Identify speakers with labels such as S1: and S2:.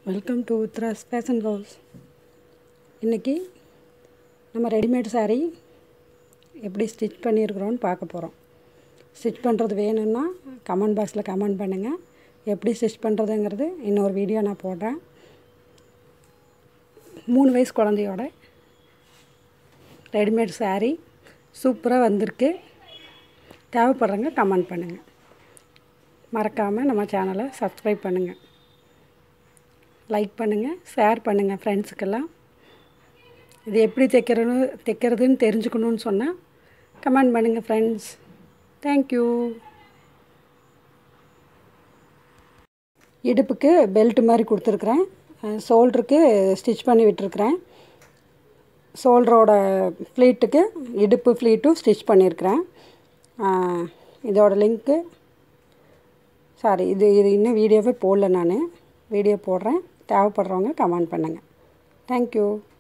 S1: welcome to Uthras fashion house இன்றைக்கி நம்ம readymade saree எப்படி ஸ்டிச் பண்ணியிருக்கிறோன்னு பார்க்க போகிறோம் ஸ்டிச் பண்ணுறது வேணும்னா கமெண்ட் பாக்ஸில் கமெண்ட் பண்ணுங்கள் எப்படி ஸ்டிச் பண்ணுறதுங்கிறது இன்னொரு வீடியோ நான் போடுறேன் மூணு வயசு குழந்தையோட ரெடிமேட் saree சூப்பராக வந்திருக்கு தேவைப்படுறவங்க கமெண்ட் பண்ணுங்கள் மறக்காமல் நம்ம சேனலை சப்ஸ்கிரைப் பண்ணுங்கள் லைக் பண்ணுங்கள் ஷேர் பண்ணுங்கள் ஃப்ரெண்ட்ஸுக்கெல்லாம் இது எப்படி தைக்கிறது தைக்கிறதுன்னு தெரிஞ்சுக்கணுன்னு சொன்னால் கமெண்ட் பண்ணுங்கள் ஃப்ரெண்ட்ஸ் தேங்க்யூ இடுப்புக்கு பெல்ட் மாதிரி கொடுத்துருக்குறேன் ஷோல்டருக்கு ஸ்டிச் பண்ணி விட்டுருக்குறேன் ஷோல்டரோட ஃப்ளீட்டுக்கு இடுப்பு ஃப்ளீட்டும் ஸ்டிச் பண்ணியிருக்கிறேன் இதோட லிங்க்கு சாரி இது இது இன்னும் வீடியோவே போடல நான் வீடியோ போடுறேன் தேவைப்படுறவங்க கமெண்ட் பண்ணுங்கள் தேங்க்யூ